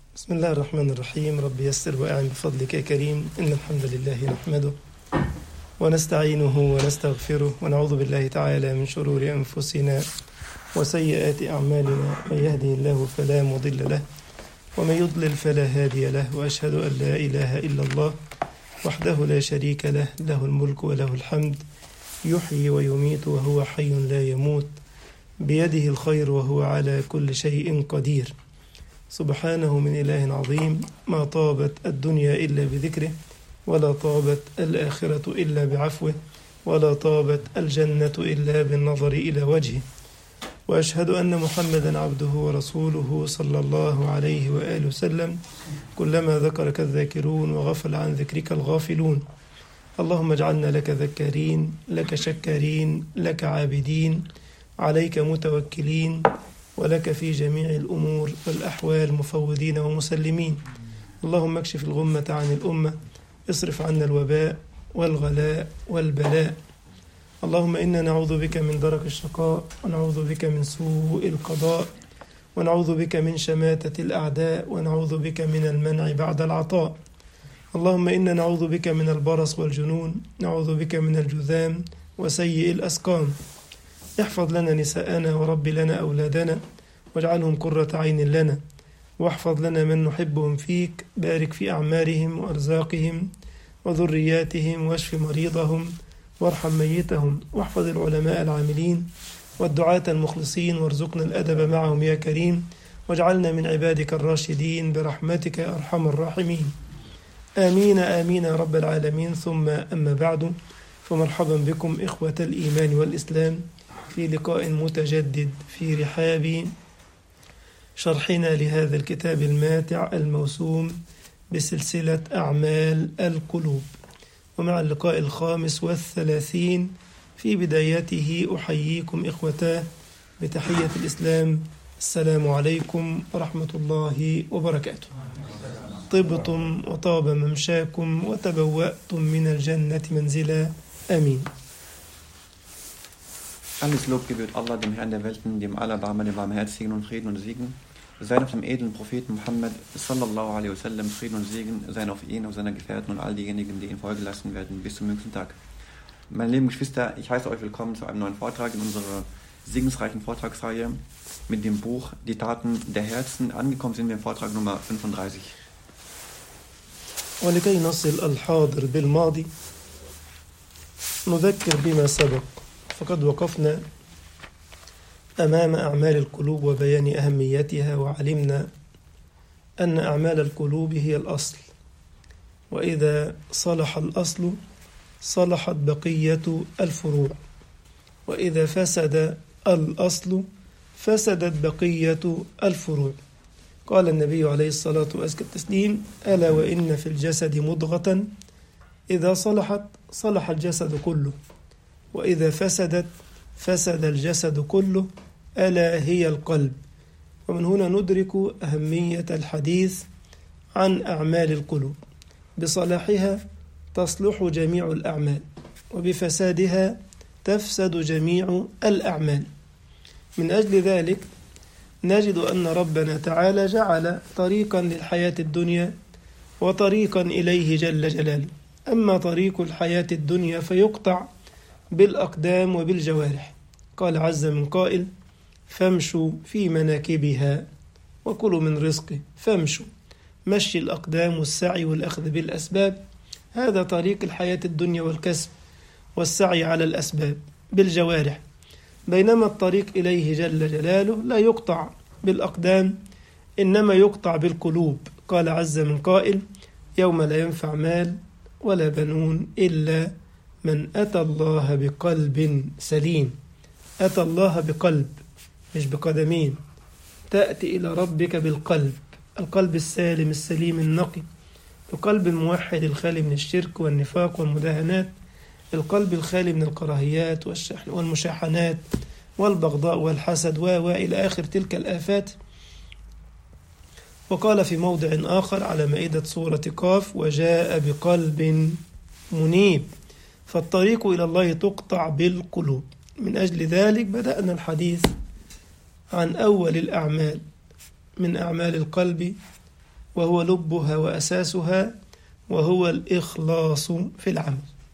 بسم الله الرحمن الرحيم رب يسر وأعن بفضلك يا كريم إن الحمد لله نحمده ونستعينه ونستغفره ونعوذ بالله تعالى من شرور أنفسنا وسيئات أعمالنا من يهده الله فلا مضل له ومن يضلل فلا هادي له وأشهد أن لا إله إلا الله وحده لا شريك له له الملك وله الحمد يحيي ويميت وهو حي لا يموت بيده الخير وهو على كل شيء قدير سبحانه من إله عظيم ما طابت الدنيا إلا بذكره ولا طابت الآخرة إلا بعفوه ولا طابت الجنة إلا بالنظر إلى وجهه وأشهد أن محمدا عبده ورسوله صلى الله عليه وآله وسلم كلما ذكرك الذاكرون وغفل عن ذكرك الغافلون اللهم اجعلنا لك ذكارين لك شكارين لك عابدين عليك متوكلين ولك في جميع الأمور والأحوال مفوضين ومسلمين اللهم اكشف الغمة عن الأمة اصرف عنا الوباء والغلاء والبلاء اللهم إنا نعوذ بك من درك الشقاء ونعوذ بك من سوء القضاء ونعوذ بك من شماتة الأعداء ونعوذ بك من المنع بعد العطاء اللهم إنا نعوذ بك من البرص والجنون نعوذ بك من الجذام وسيء الأسقام احفظ لنا نساءنا ورب لنا أولادنا واجعلهم قرة عين لنا واحفظ لنا من نحبهم فيك بارك في أعمارهم وأرزاقهم وذرياتهم واشف مريضهم وارحم ميتهم واحفظ العلماء العاملين والدعاة المخلصين وارزقنا الأدب معهم يا كريم واجعلنا من عبادك الراشدين برحمتك يا أرحم الراحمين آمين آمين يا رب العالمين ثم أما بعد فمرحبا بكم إخوة الإيمان والإسلام في لقاء متجدد في رحاب شرحنا لهذا الكتاب الماتع الموسوم بسلسلة أعمال القلوب ومع اللقاء الخامس والثلاثين في بدايته أحييكم إخوتاه بتحية الإسلام السلام عليكم ورحمة الله وبركاته طبتم وطاب ممشاكم وتبوأتم من الجنة منزلا آمين Alles Lob gebührt Allah, dem Herrn der Welten, dem Allerbarmer, dem Barmherzigen und Frieden und Segen. Sein auf dem edlen Propheten Muhammad, sallallahu alaihi wasallam, Frieden und Segen, sein auf ihn, auf seine Gefährten und all diejenigen, die ihn Folge lassen werden, bis zum jüngsten Tag. Meine lieben Geschwister, ich heiße euch willkommen zu einem neuen Vortrag in unserer segensreichen Vortragsreihe mit dem Buch Die Taten der Herzen. Angekommen sind wir im Vortrag Nummer 35. ولكي نصل الحاضر بالماضي نذكر بما سبق فقد وقفنا أمام أعمال القلوب وبيان أهميتها وعلمنا أن أعمال القلوب هي الأصل وإذا صلح الأصل صلحت بقية الفروع وإذا فسد الأصل فسدت بقية الفروع قال النبي عليه الصلاة وأزكى التسليم ألا وإن في الجسد مضغة إذا صلحت صلح الجسد كله وإذا فسدت فسد الجسد كله ألا هي القلب ومن هنا ندرك أهمية الحديث عن أعمال القلوب بصلاحها تصلح جميع الأعمال وبفسادها تفسد جميع الأعمال من أجل ذلك نجد أن ربنا تعالى جعل طريقا للحياة الدنيا وطريقا إليه جل جلاله أما طريق الحياة الدنيا فيقطع بالأقدام وبالجوارح قال عز من قائل فامشوا في مناكبها وكلوا من رزقه فامشوا مشي الأقدام والسعي والأخذ بالأسباب هذا طريق الحياة الدنيا والكسب والسعي على الأسباب بالجوارح بينما الطريق إليه جل جلاله لا يقطع بالأقدام إنما يقطع بالقلوب قال عز من قائل يوم لا ينفع مال ولا بنون إلا من أتى الله بقلب سليم أتى الله بقلب مش بقدمين تأتي إلى ربك بالقلب القلب السالم السليم النقي القلب الموحد الخالي من الشرك والنفاق والمداهنات القلب الخالي من الكراهيات والشحن والمشاحنات والبغضاء والحسد و إلى آخر تلك الآفات وقال في موضع آخر على مائدة سورة قاف وجاء بقلب منيب فالطريق إلى الله تقطع بالقلوب من أجل ذلك بدأنا الحديث عن أول الأعمال من أعمال القلب وهو لبها وأساسها وهو الإخلاص في العمل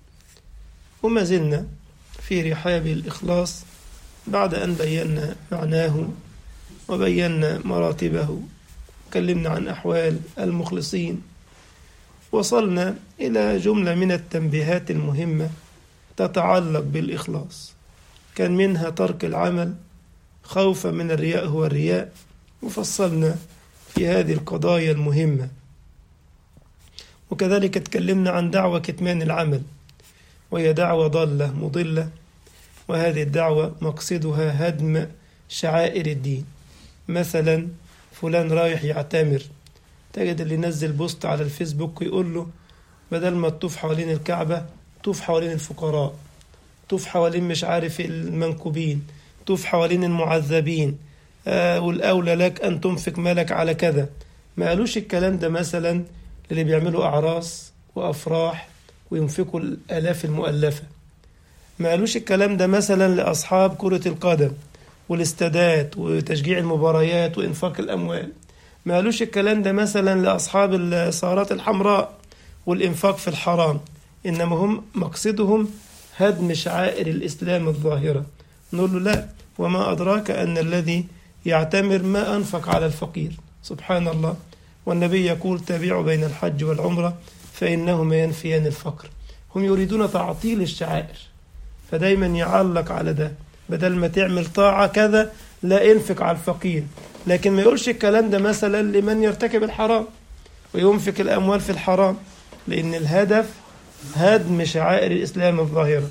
وما زلنا في رحاب الإخلاص بعد أن بينا معناه وبينا مراتبه تكلمنا عن أحوال المخلصين وصلنا إلى جملة من التنبيهات المهمة تتعلق بالإخلاص كان منها ترك العمل خوفا من الرياء هو الرياء وفصلنا في هذه القضايا المهمة وكذلك تكلمنا عن دعوة كتمان العمل وهي دعوة ضالة مضلة وهذه الدعوة مقصدها هدم شعائر الدين مثلا فلان رايح يعتمر تجد اللي ينزل بوست على الفيسبوك ويقول له بدل ما تطوف حوالين الكعبة طوف حوالين الفقراء طوف حوالين مش عارف المنكوبين طوف حوالين المعذبين آه والأولى لك أن تنفق مالك على كذا ما قالوش الكلام ده مثلا للي بيعملوا أعراس وأفراح وينفقوا الآلاف المؤلفة ما قالوش الكلام ده مثلا لأصحاب كرة القدم والاستادات وتشجيع المباريات وإنفاق الأموال ما قالوش الكلام ده مثلا لأصحاب السهرات الحمراء والإنفاق في الحرام إنما هم مقصدهم هدم شعائر الإسلام الظاهرة نقول له لا وما أدراك أن الذي يعتمر ما أنفق على الفقير سبحان الله والنبي يقول تابعوا بين الحج والعمرة فإنهما ينفيان الفقر هم يريدون تعطيل الشعائر فدايما يعلق على ده بدل ما تعمل طاعة كذا لا انفق على الفقير لكن ما يقولش الكلام ده مثلا لمن يرتكب الحرام وينفق الأموال في الحرام لأن الهدف هدم شعائر الإسلام الظاهرة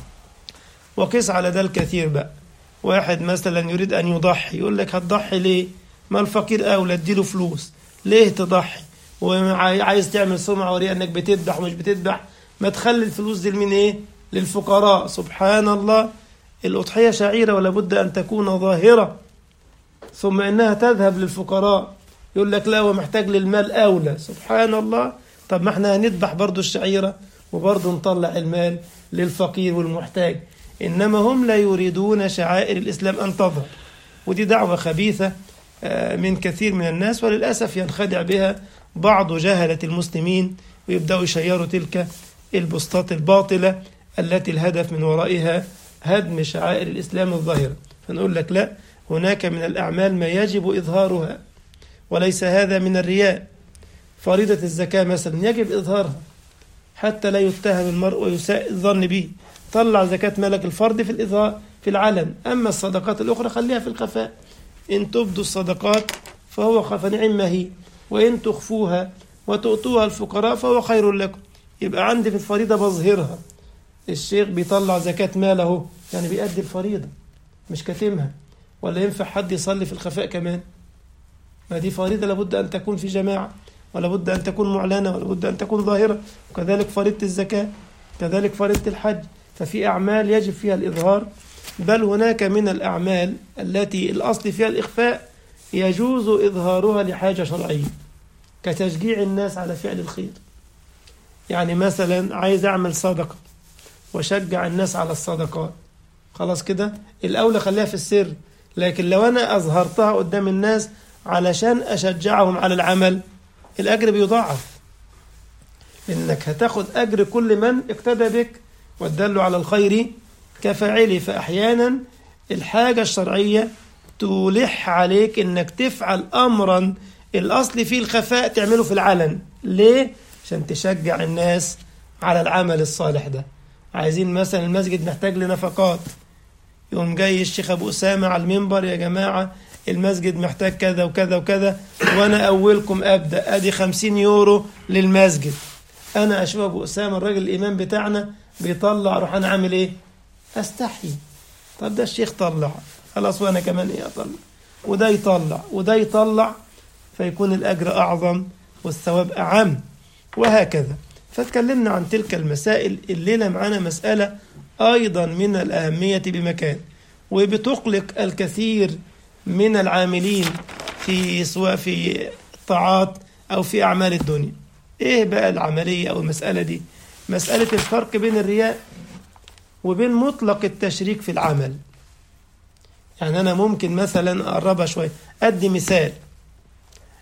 وقس على ده الكثير بقى واحد مثلا يريد أن يضحي يقول لك هتضحي ليه ما الفقير أولى اديله فلوس ليه تضحي وعايز تعمل سمعة ورياء انك بتذبح ومش بتذبح ما تخلي الفلوس دي من ايه للفقراء سبحان الله الأضحية شعيرة ولا بد أن تكون ظاهرة ثم إنها تذهب للفقراء يقول لك لا ومحتاج للمال أولى سبحان الله طب ما احنا هنذبح برضو الشعيرة وبرضو نطلع المال للفقير والمحتاج إنما هم لا يريدون شعائر الإسلام أن تظهر ودي دعوة خبيثة من كثير من الناس وللأسف ينخدع بها بعض جهلة المسلمين ويبدأوا يشيروا تلك البسطات الباطلة التي الهدف من ورائها هدم شعائر الإسلام الظاهرة فنقول لك لا هناك من الأعمال ما يجب إظهارها وليس هذا من الرياء فريضة الزكاة مثلا يجب إظهارها حتى لا يتهم المرء ويساء الظن به طلع زكاة مالك الفرد في الإظهار في العلن أما الصدقات الأخرى خليها في الخفاء إن تبدوا الصدقات فهو فنعم هي وإن تخفوها وتؤتوها الفقراء فهو خير لكم يبقى عندي في الفريضة بظهرها الشيخ بيطلع زكاة ماله يعني بيأدي الفريضة مش كاتمها ولا ينفع حد يصلي في الخفاء كمان ما دي فريضة لابد أن تكون في جماعة ولا بد أن تكون معلنة ولا بد أن تكون ظاهرة وكذلك فريضة الزكاة كذلك فريضة الحج ففي أعمال يجب فيها الإظهار بل هناك من الأعمال التي الأصل فيها الإخفاء يجوز إظهارها لحاجة شرعية كتشجيع الناس على فعل الخير يعني مثلا عايز أعمل صدقة وشجع الناس على الصدقات خلاص كده الأولى خليها في السر لكن لو أنا أظهرتها قدام الناس علشان أشجعهم على العمل الأجر بيضاعف لأنك هتاخد أجر كل من اقتدى بك والدل على الخير كفاعله فأحيانا الحاجة الشرعية تلح عليك انك تفعل امرا الاصل فيه الخفاء تعمله في العلن ليه عشان تشجع الناس على العمل الصالح ده عايزين مثلا المسجد محتاج لنفقات يقوم جاي الشيخ ابو اسامه على المنبر يا جماعه المسجد محتاج كذا وكذا وكذا وانا اولكم ابدا ادي 50 يورو للمسجد انا اشوف ابو اسامه الراجل الامام بتاعنا بيطلع اروح انا عامل ايه استحي طب ده الشيخ طلع خلاص وانا كمان ايه اطلع وده يطلع وده يطلع فيكون الاجر اعظم والثواب اعم وهكذا فتكلمنا عن تلك المسائل الليله معانا مساله ايضا من الاهميه بمكان وبتقلق الكثير من العاملين في سواء في الطاعات او في اعمال الدنيا ايه بقى العمليه او المساله دي مساله الفرق بين الرياء وبين مطلق التشريك في العمل يعني أنا ممكن مثلا أقربها شوية أدي مثال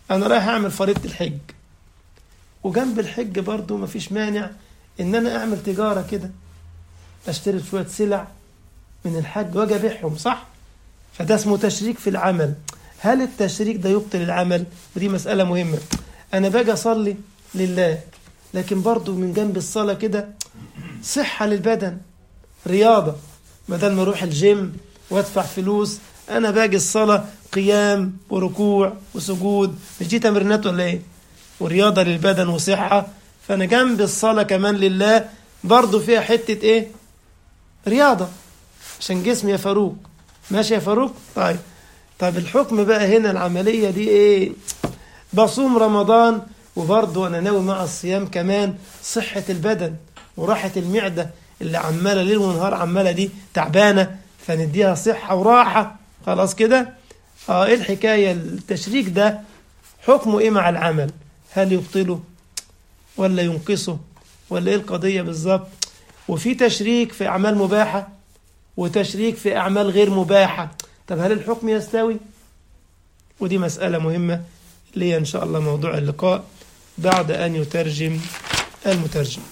انا رايح اعمل فريضه الحج وجنب الحج برضو مفيش مانع ان انا اعمل تجاره كده اشتري شويه سلع من الحج واجي ابيعهم صح فده اسمه تشريك في العمل هل التشريك ده يبطل العمل ودي مساله مهمه انا باجي اصلي لله لكن برضو من جنب الصلاه كده صحه للبدن رياضه بدل ما اروح الجيم وادفع فلوس انا باجي الصلاه قيام وركوع وسجود مش دي تمرينات ولا ايه ورياضه للبدن وصحه فانا جنب الصلاه كمان لله برضو فيها حته ايه رياضه عشان جسمي يا فاروق ماشي يا فاروق طيب طيب الحكم بقى هنا العمليه دي ايه بصوم رمضان وبرضه انا ناوي مع الصيام كمان صحه البدن وراحه المعده اللي عماله ليل ونهار عماله دي تعبانه فنديها صحه وراحه خلاص كده اه ايه الحكايه التشريك ده حكمه ايه مع العمل هل يبطله ولا ينقصه ولا ايه القضيه بالظبط وفي تشريك في اعمال مباحه وتشريك في اعمال غير مباحه طب هل الحكم يستوي ودي مساله مهمه لي ان شاء الله موضوع اللقاء بعد ان يترجم المترجم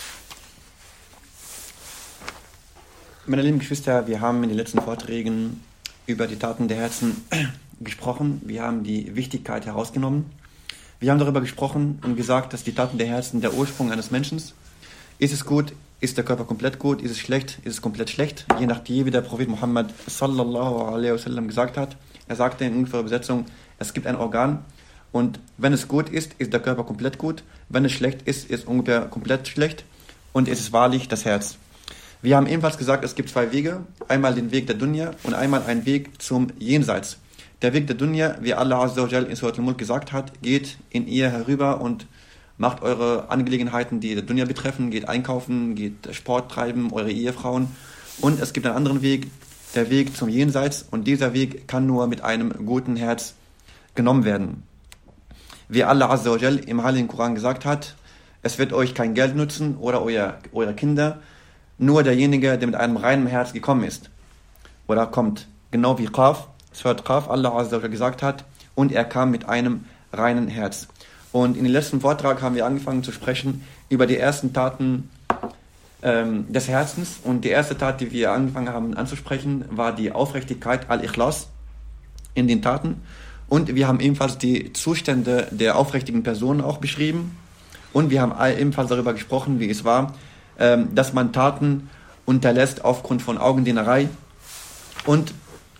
Meine lieben Geschwister, wir haben in den letzten Vorträgen über die Taten der Herzen gesprochen. Wir haben die Wichtigkeit herausgenommen. Wir haben darüber gesprochen und gesagt, dass die Taten der Herzen der Ursprung eines Menschen ist. Ist es gut? Ist der Körper komplett gut? Ist es schlecht? Ist es komplett schlecht? Je nachdem, wie der Prophet Muhammad sallallahu alaihi wasallam gesagt hat. Er sagte in ungefährer Übersetzung, es gibt ein Organ und wenn es gut ist, ist der Körper komplett gut. Wenn es schlecht ist, ist es ungefähr komplett schlecht und es ist wahrlich das Herz. Wir haben ebenfalls gesagt, es gibt zwei Wege. Einmal den Weg der Dunya und einmal einen Weg zum Jenseits. Der Weg der Dunya, wie Allah Azza wa Jal in Surat al-Mulk gesagt hat, geht in ihr herüber und macht eure Angelegenheiten, die der Dunya betreffen, geht einkaufen, geht Sport treiben, eure Ehefrauen. Und es gibt einen anderen Weg, der Weg zum Jenseits. Und dieser Weg kann nur mit einem guten Herz genommen werden. Wie Allah Azza wa Jal im Heiligen Koran gesagt hat, es wird euch kein Geld nutzen oder euer, eure Kinder, nur derjenige, der mit einem reinen Herz gekommen ist oder kommt. Genau wie Qaf, Surat Qaf, Allah Azza wa Jal gesagt hat, und er kam mit einem reinen Herz. Und in dem letzten Vortrag haben wir angefangen zu sprechen über die ersten Taten ähm, des Herzens. Und die erste Tat, die wir angefangen haben anzusprechen, war die Aufrichtigkeit al-Ikhlas in den Taten. Und wir haben ebenfalls die Zustände der aufrichtigen Personen auch beschrieben. Und wir haben ebenfalls darüber gesprochen, wie es war, ähm, dass man Taten unterlässt aufgrund von Augendienerei. Und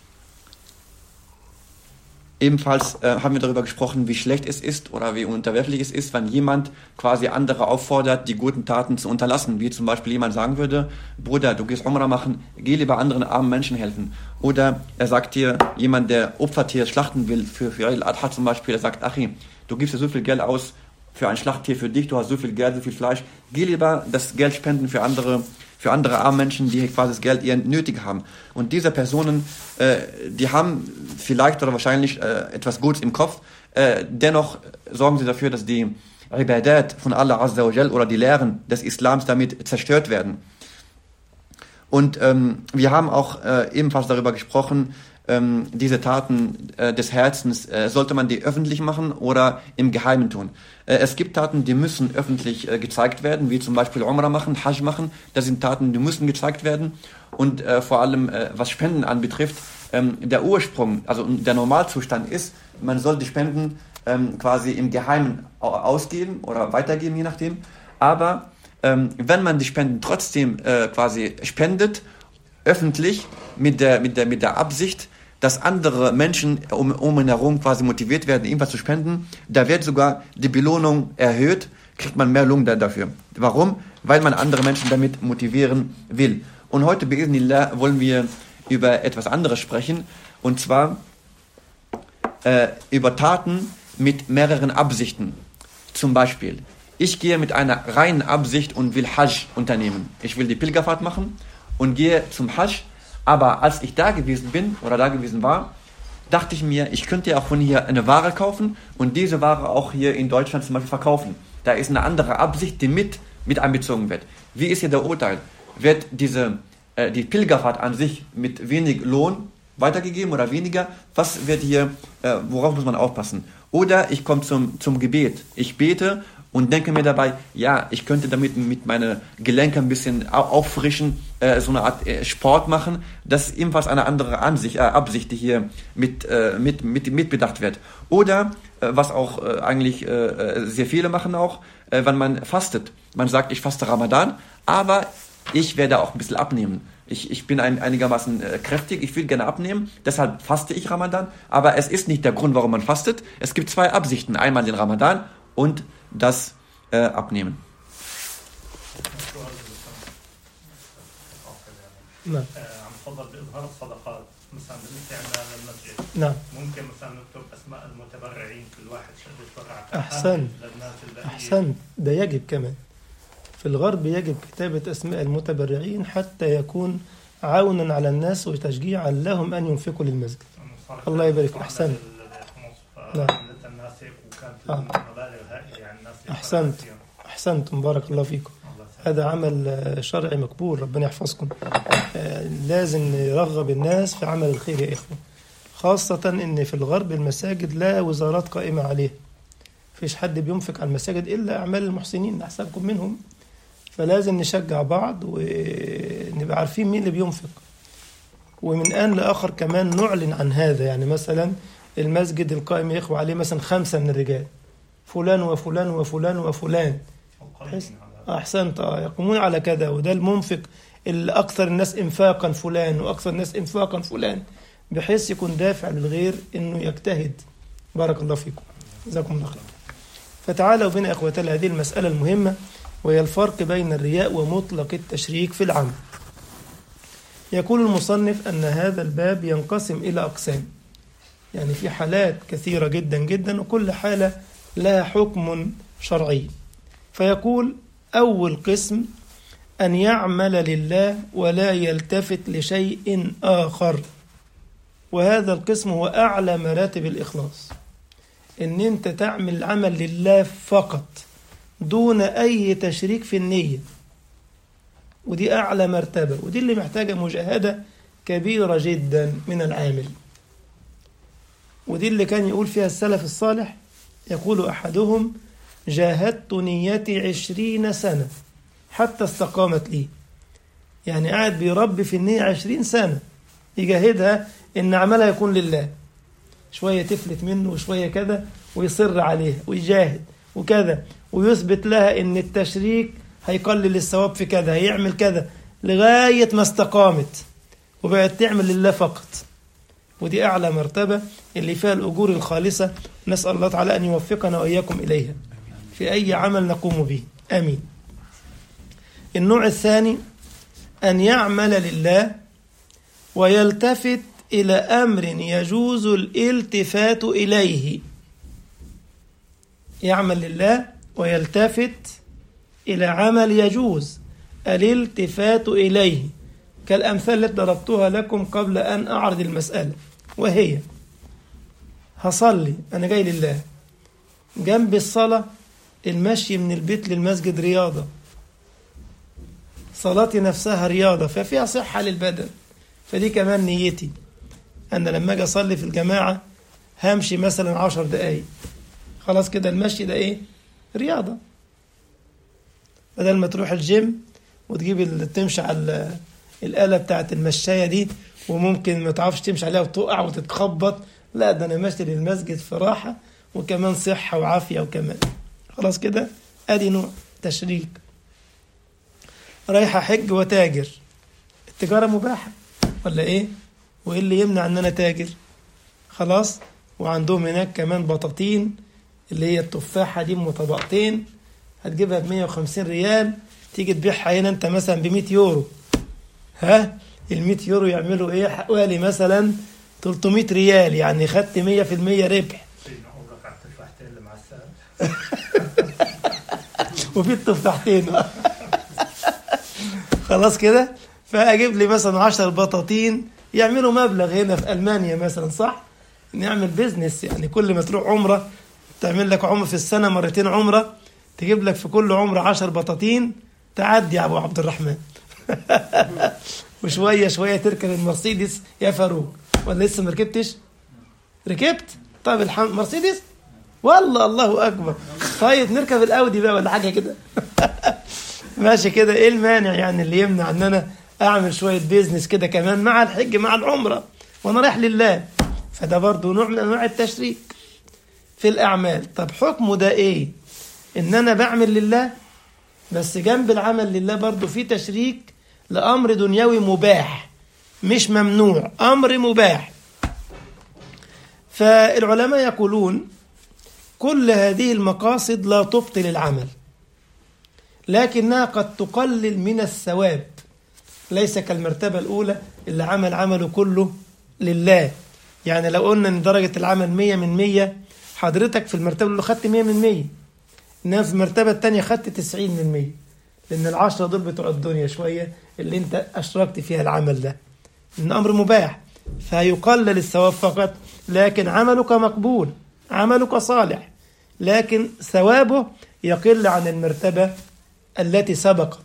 Ebenfalls äh, haben wir darüber gesprochen, wie schlecht es ist oder wie unterwerflich es ist, wenn jemand quasi andere auffordert, die guten Taten zu unterlassen. Wie zum Beispiel jemand sagen würde, Bruder, du gehst Umrah machen, geh lieber anderen armen Menschen helfen. Oder er sagt dir, jemand, der Opfertier schlachten will, für, für Al-Adha zum Beispiel, er sagt, Achi, du gibst dir so viel Geld aus für ein Schlachttier für dich, du hast so viel Geld, so viel Fleisch, geh lieber das Geld spenden für andere für andere arme Menschen, die quasi das Geld eher nötig haben. Und diese Personen, äh, die haben vielleicht oder wahrscheinlich äh, etwas Gutes im Kopf, äh, dennoch sorgen sie dafür, dass die Ibadat von Allah Azza wa Jal oder die Lehren des Islams damit zerstört werden. Und ähm, wir haben auch äh, ebenfalls darüber gesprochen, ähm, diese Taten äh, des Herzens, äh, sollte man die öffentlich machen oder im Geheimen tun. Äh, es gibt Taten, die müssen öffentlich äh, gezeigt werden, wie zum Beispiel Umrah machen, Hajj machen. Das sind Taten, die müssen gezeigt werden. Und äh, vor allem, äh, was Spenden anbetrifft, ähm, der Ursprung, also der Normalzustand ist, man soll die Spenden ähm, quasi im Geheimen ausgeben oder weitergeben, je nachdem. Aber ähm, wenn man die Spenden trotzdem äh, quasi spendet, öffentlich, mit der, mit der, mit der Absicht, dass andere Menschen um, um ihn herum quasi motiviert werden, ihm was zu spenden. Da wird sogar die Belohnung erhöht, kriegt man mehr Lohn dafür. Warum? Weil man andere Menschen damit motivieren will. Und heute, Bismillah, wollen wir über etwas anderes sprechen. Und zwar äh, über Taten mit mehreren Absichten. Zum Beispiel, ich gehe mit einer reinen Absicht und will Hajj unternehmen. Ich will die Pilgerfahrt machen und gehe zum Hajj aber als ich da gewesen bin oder da gewesen war, dachte ich mir, ich könnte ja auch von hier eine Ware kaufen und diese Ware auch hier in Deutschland zum Beispiel verkaufen. Da ist eine andere Absicht, die mit, mit einbezogen wird. Wie ist hier der Urteil? Wird diese, äh, die Pilgerfahrt an sich mit wenig Lohn weitergegeben oder weniger? Was wird hier, äh, worauf muss man aufpassen? Oder ich komme zum, zum Gebet. Ich bete und denke mir dabei, ja, ich könnte damit mit meine Gelenke ein bisschen au- auffrischen, äh, so eine Art äh, Sport machen. Das ist ebenfalls eine andere Ansicht, äh, Absicht, die hier mit, äh, mit, mit, mitbedacht wird. Oder, äh, was auch äh, eigentlich äh, äh, sehr viele machen auch, äh, wenn man fastet. Man sagt, ich faste Ramadan, aber ich werde auch ein bisschen abnehmen. Ich, ich bin ein, einigermaßen äh, kräftig, ich will gerne abnehmen, deshalb faste ich Ramadan, aber es ist nicht der Grund, warum man fastet. Es gibt zwei Absichten, einmal den Ramadan und das äh, Abnehmen. نعم عم تفضل باظهار الصدقات مثلا بالاستعمال للمسجد نعم ممكن مثلا نكتب اسماء المتبرعين كل واحد شهر يتبرع أحسنت. للناس البقيه أحسنت ده يجب كمان في الغرب يجب كتابة أسماء المتبرعين حتى يكون عونا على الناس وتشجيعا لهم أن ينفقوا للمسجد صارت الله يبارك فيك. طبعاً أحسنت. الخمس نعم. فعملتها الناس هيك وكانت آه. مبالغ هائله يعني الناس يتبرعوا أحسنت. فيها. أحسنتم بارك الله فيكم الله يسعدك. هذا عمل آه، شرعي مقبول ربنا يحفظكم آه، لازم نرغب الناس في عمل الخير يا إخوة خاصة إن في الغرب المساجد لا وزارات قائمة عليه فيش حد بينفق على المساجد إلا أعمال المحسنين أحسبكم منهم فلازم نشجع بعض ونبقى عارفين مين اللي بينفق ومن آن لآخر كمان نعلن عن هذا يعني مثلا المسجد القائم يا إخوة عليه مثلا خمسة من الرجال فلان وفلان وفلان وفلان القريبين حس- على هذا. أحسنت آه، يقومون على كذا وده المنفق الأكثر الناس إنفاقا فلان وأكثر الناس إنفاقا فلان بحيث يكون دافع للغير إنه يجتهد بارك الله فيكم جزاكم الله خير فتعالوا بنا إخوة هذه المسألة المهمة وهي الفرق بين الرياء ومطلق التشريك في العمل يقول المصنف أن هذا الباب ينقسم إلى أقسام يعني في حالات كثيرة جدا جدا وكل حالة لها حكم شرعي فيقول أول قسم أن يعمل لله ولا يلتفت لشيء آخر وهذا القسم هو أعلى مراتب الإخلاص إن أنت تعمل عمل لله فقط دون أي تشريك في النية ودي أعلى مرتبة ودي اللي محتاجة مجاهدة كبيرة جدا من العامل ودي اللي كان يقول فيها السلف الصالح يقول أحدهم جاهدت نيتي عشرين سنة حتى استقامت لي يعني قاعد بيربي في النية عشرين سنة يجاهدها إن عملها يكون لله شوية تفلت منه وشوية كذا ويصر عليها ويجاهد وكذا ويثبت لها إن التشريك هيقلل الثواب في كذا هيعمل كذا لغاية ما استقامت وبقت تعمل لله فقط ودي أعلى مرتبة اللي فيها الأجور الخالصة نسأل الله تعالى أن يوفقنا وإياكم إليها في أي عمل نقوم به آمين النوع الثاني أن يعمل لله ويلتفت إلى أمر يجوز الالتفات إليه يعمل لله ويلتفت إلى عمل يجوز الالتفات إليه كالأمثال التي ضربتها لكم قبل أن أعرض المسألة وهي هصلي أنا جاي لله جنب الصلاة المشي من البيت للمسجد رياضة صلاتي نفسها رياضة ففيها صحة للبدن فدي كمان نيتي أنا لما أجي أصلي في الجماعة همشي مثلا عشر دقايق خلاص كده المشي ده إيه رياضة بدل ما تروح الجيم وتجيب ال- تمشي على ال- الآلة بتاعت المشاية دي وممكن ما تعرفش تمشي عليها وتقع وتتخبط لا ده أنا ماشي للمسجد في راحة وكمان صحة وعافية وكمان خلاص كده أدي نوع تشريك رايح أحج وتاجر التجارة مباحة ولا إيه؟ وإيه اللي يمنع إن أنا تاجر؟ خلاص وعندهم هناك كمان بطاطين اللي هي التفاحة دي أم طبقتين هتجيبها ب 150 ريال تيجي تبيعها هنا أنت مثلا ب 100 يورو ها ال 100 يورو يعملوا إيه؟ حوالي مثلا 300 ريال يعني خدت 100% ربح سيدنا عمرك على التفاحتين اللي مع السلام وفي التفاحتين خلاص كده فاجيب لي مثلا 10 بطاطين يعملوا مبلغ هنا في المانيا مثلا صح نعمل بيزنس يعني كل ما تروح عمره تعمل لك عمره في السنه مرتين عمره تجيب لك في كل عمره 10 بطاطين تعدي يا ابو عبد الرحمن وشويه شويه تركب المرسيدس يا فاروق ولا لسه ما ركبتش ركبت طيب الحمد مرسيدس والله الله اكبر طيب نركب الاودي بقى ولا حاجه كده ماشي كده ايه المانع يعني اللي يمنع ان انا اعمل شويه بيزنس كده كمان مع الحج مع العمره وانا رايح لله فده برضو نوع من انواع التشريك في الاعمال طب حكمه ده ايه ان انا بعمل لله بس جنب العمل لله برضو في تشريك لامر دنيوي مباح مش ممنوع امر مباح فالعلماء يقولون كل هذه المقاصد لا تبطل العمل لكنها قد تقلل من الثواب ليس كالمرتبة الأولى اللي عمل عمله كله لله يعني لو قلنا ان درجة العمل مية من مية حضرتك في المرتبة اللي خدت مية من مية انما في المرتبة التانية خدت تسعين من مية لأن العشرة دول بتوع الدنيا شوية اللي انت أشركت فيها العمل ده إن أمر مباح فيقلل الثواب فقط لكن عملك مقبول عملك صالح لكن ثوابه يقل عن المرتبة التي سبقت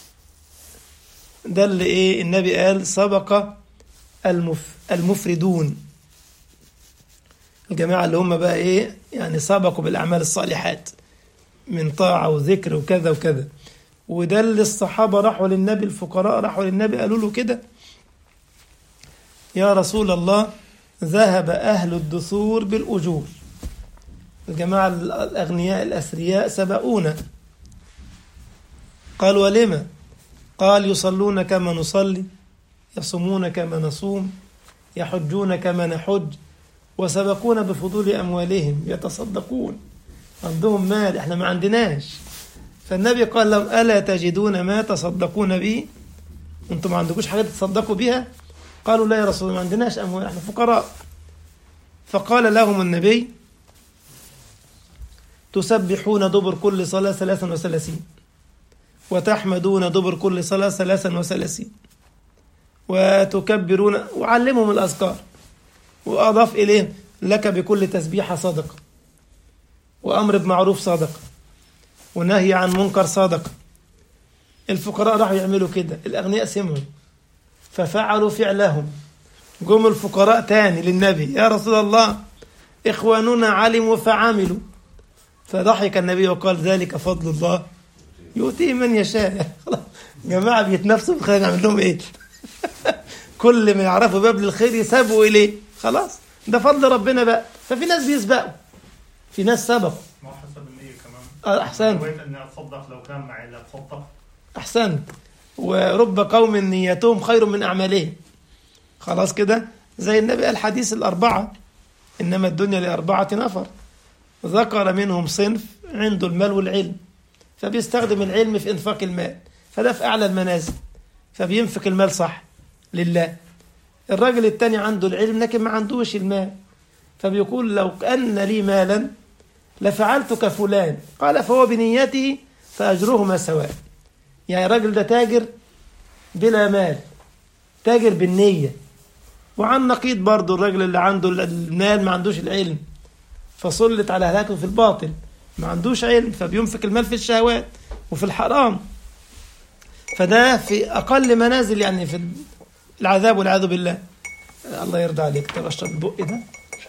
ده اللي ايه النبي قال سبق المف المفردون الجماعة اللي هم بقى ايه يعني سبقوا بالأعمال الصالحات من طاعة وذكر وكذا وكذا وده اللي الصحابة راحوا للنبي الفقراء راحوا للنبي قالوا له كده يا رسول الله ذهب أهل الدثور بالأجور الجماعة الأغنياء الأثرياء سبقونا قال ولما قال يصلون كما نصلي يصومون كما نصوم يحجون كما نحج وسبقونا بفضول أموالهم يتصدقون عندهم مال احنا ما عندناش فالنبي قال لهم ألا تجدون ما تصدقون به انتم ما عندكوش حاجة تتصدقوا بها قالوا لا يا رسول الله ما عندناش أموال احنا فقراء فقال لهم النبي تسبحون دبر كل صلاة ثلاثا وثلاثين وتحمدون دبر كل صلاة ثلاثا وثلاثين وتكبرون وعلمهم الأذكار وأضاف إليه لك بكل تسبيحة صدقة وأمر بمعروف صدقة ونهي عن منكر صدقة الفقراء راحوا يعملوا كده الأغنياء سمعوا ففعلوا فعلهم جم الفقراء تاني للنبي يا رسول الله إخواننا علموا فعملوا فضحك النبي وقال ذلك فضل الله يؤتيه من يشاء خلاص جماعة بيتنافسوا في الخير نعمل لهم ايه كل ما يعرفوا باب للخير يسابوا اليه خلاص ده فضل ربنا بقى ففي ناس بيسبقوا في ناس سبقوا ما حسب النية كمان آه، احسنت نويت اني اتصدق لو كان معي لا اتصدق احسنت ورب قوم نيتهم خير من اعمالهم خلاص كده زي النبي قال حديث الاربعه انما الدنيا لاربعه نفر ذكر منهم صنف عنده المال والعلم فبيستخدم العلم في انفاق المال فده في اعلى المنازل فبينفق المال صح لله الراجل التاني عنده العلم لكن ما عندوش المال فبيقول لو أن لي مالا لفعلت كفلان قال فهو بنيته فأجرهما سواء يعني الراجل ده تاجر بلا مال تاجر بالنية وعن نقيض برضه الراجل اللي عنده المال ما عندوش العلم فسلط على هلاكه في الباطل ما عندوش علم فبينفق المال في الشهوات وفي الحرام فده في أقل منازل يعني في العذاب والعياذ بالله الله يرضى عليك ترى اشرب البق ده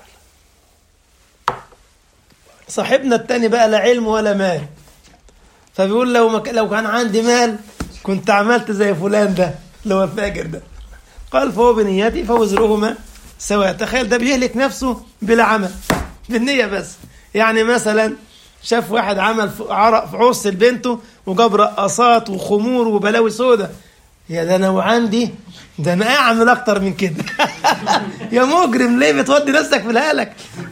صاحبنا التاني بقى لا علم ولا مال فبيقول لو ما ك- لو كان عندي مال كنت عملت زي فلان ده اللي هو الفاجر ده قال فهو بنيتي فوزرهما سواء تخيل ده بيهلك نفسه بلا عمل بالنية بس يعني مثلا شاف واحد عمل في عرق في عص لبنته وجاب رقصات وخمور وبلاوي سودة يا ده انا وعندي ده انا اعمل اكتر من كده يا مجرم ليه بتودي نفسك في الهلك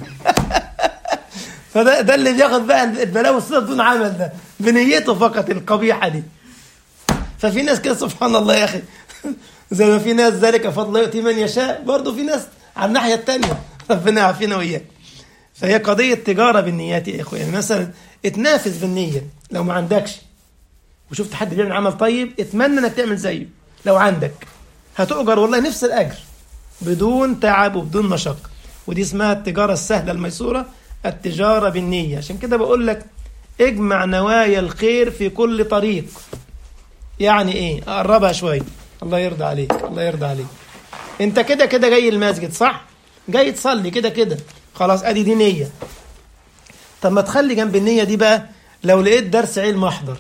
فده ده اللي بياخد بقى البلاوي السوداء بدون عمل ده بنيته فقط القبيحه دي ففي ناس كده سبحان الله يا اخي زي ما في ناس ذلك فضل الله يؤتي من يشاء برضه في ناس على الناحيه الثانيه ربنا يعافينا واياك فهي قضيه تجاره بالنيات يا اخويا يعني مثلا اتنافس بالنيه لو ما عندكش وشفت حد بيعمل عمل طيب اتمنى انك تعمل زيه لو عندك هتؤجر والله نفس الاجر بدون تعب وبدون مشقه ودي اسمها التجاره السهله الميسوره التجاره بالنيه عشان كده بقول لك اجمع نوايا الخير في كل طريق يعني ايه اقربها شويه الله يرضى عليك الله يرضى عليك انت كده كده جاي المسجد صح جاي تصلي كده كده خلاص ادي دي نيه طب ما تخلي جنب النيه دي بقى لو لقيت درس علم احضر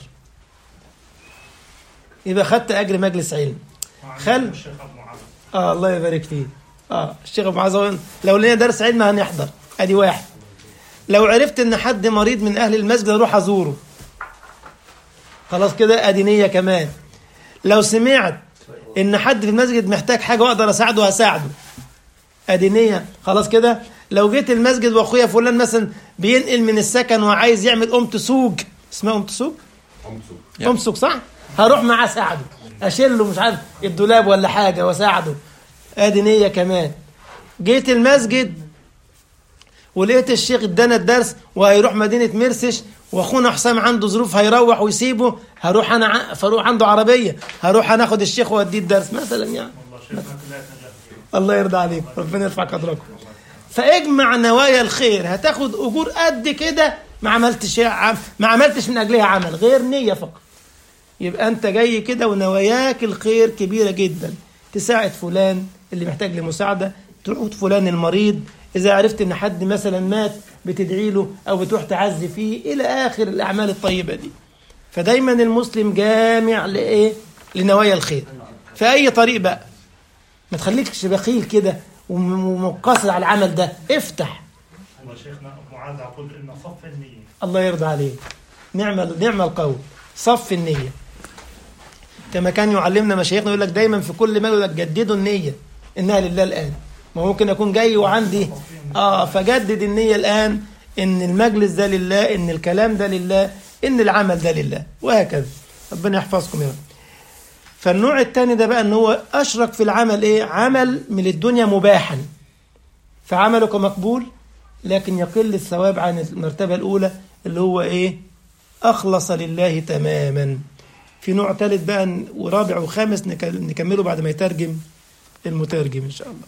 يبقى خدت اجر مجلس علم خل الشيخ ابو معاذ اه الله يبارك فيه اه الشيخ ابو معاذ هو- لو لنا درس علم هنحضر ادي واحد لو عرفت ان حد مريض من اهل المسجد اروح ازوره خلاص كده ادي نيه كمان لو سمعت ان حد في المسجد محتاج حاجه واقدر اساعده هساعده ادي نيه خلاص كده لو جيت المسجد واخويا فلان مثلا بينقل من السكن وعايز يعمل قمت سوق اسمها قمت سوق يا. امسك صح هروح معاه اساعده اشيل له مش عارف الدولاب ولا حاجه واساعده ادي نيه كمان جيت المسجد ولقيت الشيخ ادانا الدرس وهيروح مدينه مرسش واخونا حسام عنده ظروف هيروح ويسيبه هروح انا ع- فاروح عنده عربيه هروح انا اخد الشيخ واديه الدرس مثلا يعني والله شيخنا كلها نجاح الله يرضى عليك ربنا يرفع قدركم فاجمع نوايا الخير هتاخد اجور قد كده ما عملتش عم- ما عملتش من اجلها عمل غير نيه فقط يبقى انت جاي كده ونواياك الخير كبيره جدا تساعد فلان اللي محتاج لمساعده تعود فلان المريض اذا عرفت ان حد مثلا مات بتدعي له او بتروح تعزي فيه الى اخر الاعمال الطيبه دي فدايما المسلم جامع لايه لنوايا الخير في اي طريق بقى ما تخليكش بخيل كده وم- ومقصر على العمل ده افتح والله شيخنا ابو معاذ يقول ان صف النيه الله يرضى عليك نعم نعم القول صف النية كما كان يعلمنا مشايخنا يقول لك دايما في كل ما يقول لك جددوا النية انها لله الان ما ممكن اكون جاي وعندي اه فجدد النية الان ان المجلس ده لله ان الكلام ده لله ان العمل ده لله وهكذا ربنا يحفظكم يا رب فالنوع الثاني ده بقى ان هو اشرك في العمل ايه عمل من الدنيا مباحا فعملك مقبول لكن يقل الثواب عن المرتبة الأولى اللي هو إيه أخلص لله تماما في نوع ثالث بقى ورابع وخامس نك- نكمله بعد ما يترجم المترجم إن شاء الله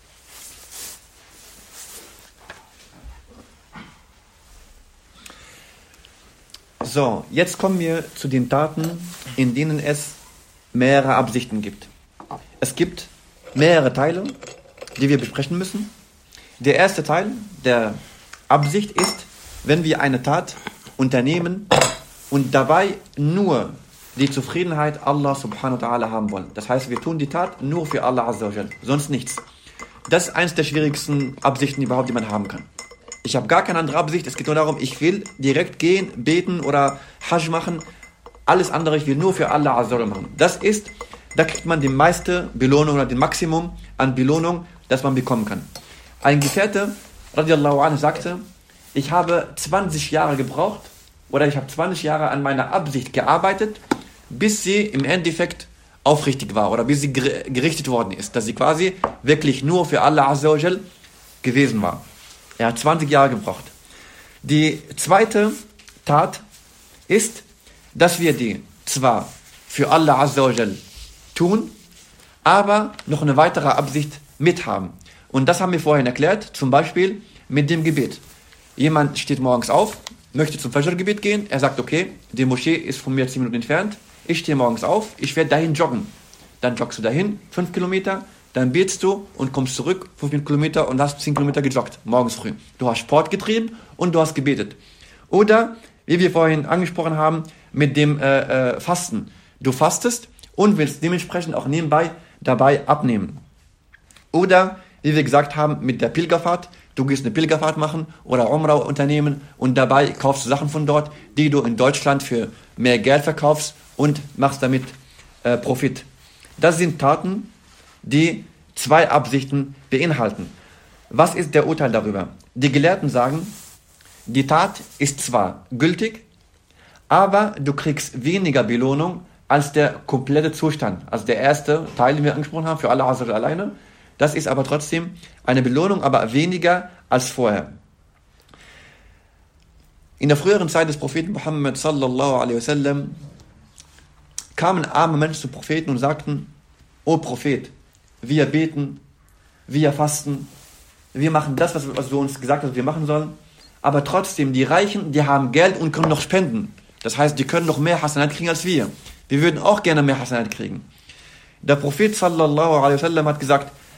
So, jetzt kommen wir zu den Taten, in denen es mehrere Absichten gibt. Es gibt mehrere Teile, die wir besprechen müssen. Der erste Teil der Absicht ist, wenn wir eine Tat unternehmen und dabei nur die Zufriedenheit Allah subhanahu wa ta'ala haben wollen. Das heißt, wir tun die Tat nur für Allah azza wa jal, sonst nichts. Das ist eines der schwierigsten Absichten überhaupt, die man haben kann. Ich habe gar keine andere Absicht. Es geht nur darum, ich will direkt gehen, beten oder Hajj machen. Alles andere, ich will nur für Allah Azza wa Jalla machen. Das ist, da kriegt man die meiste Belohnung oder den Maximum an Belohnung, das man bekommen kann. Ein Gefährte, radiallahu anhu, sagte, ich habe 20 Jahre gebraucht oder ich habe 20 Jahre an meiner Absicht gearbeitet, bis sie im Endeffekt aufrichtig war oder bis sie ger- gerichtet worden ist, dass sie quasi wirklich nur für Allah Azza wa Jal gewesen war. Er hat 20 Jahre gebraucht. Die zweite Tat ist, dass wir die zwar für Allah Azza wa Jal tun, aber noch eine weitere Absicht mit haben. Und das haben wir vorhin erklärt, zum Beispiel mit dem Gebet. Jemand steht morgens auf, möchte zum Fajr-Gebet gehen, er sagt, okay, die Moschee ist von mir 10 Minuten entfernt, ich stehe morgens auf, ich werde dahin joggen. Dann joggst du dahin, 5 Kilometer, dann betest du und kommst zurück, 5 Kilometer und hast 10 Kilometer gejoggt, morgens früh. Du hast Sport getrieben und du hast gebetet. Oder, wie wir vorhin angesprochen haben, mit dem äh, äh, Fasten. Du fastest und willst dementsprechend auch nebenbei dabei abnehmen. Oder, wie wir gesagt haben, mit der Pilgerfahrt. Du gehst eine Pilgerfahrt machen oder Umrah unternehmen und dabei kaufst du Sachen von dort, die du in Deutschland für mehr Geld verkaufst und machst damit äh, Profit. Das sind Taten, die zwei Absichten beinhalten. Was ist der Urteil darüber? Die Gelehrten sagen, die Tat ist zwar gültig, aber du kriegst weniger Belohnung als der komplette Zustand. Also der erste Teil, den wir angesprochen haben, für alle Azar alleine. Das ist aber trotzdem eine Belohnung, aber weniger als vorher. In der früheren Zeit des Propheten Muhammad sallallahu alaihi wasallam kamen arme Menschen zu Propheten und sagten, O Prophet, wir beten, wir fasten, wir machen das, was, was du uns gesagt hast, was wir machen sollen, aber trotzdem, die Reichen, die haben Geld und können noch spenden. Das heißt, die können noch mehr Hasanat kriegen als wir. Wir würden auch gerne mehr Hasanat kriegen. Der Prophet sallallahu alaihi wasallam hat gesagt,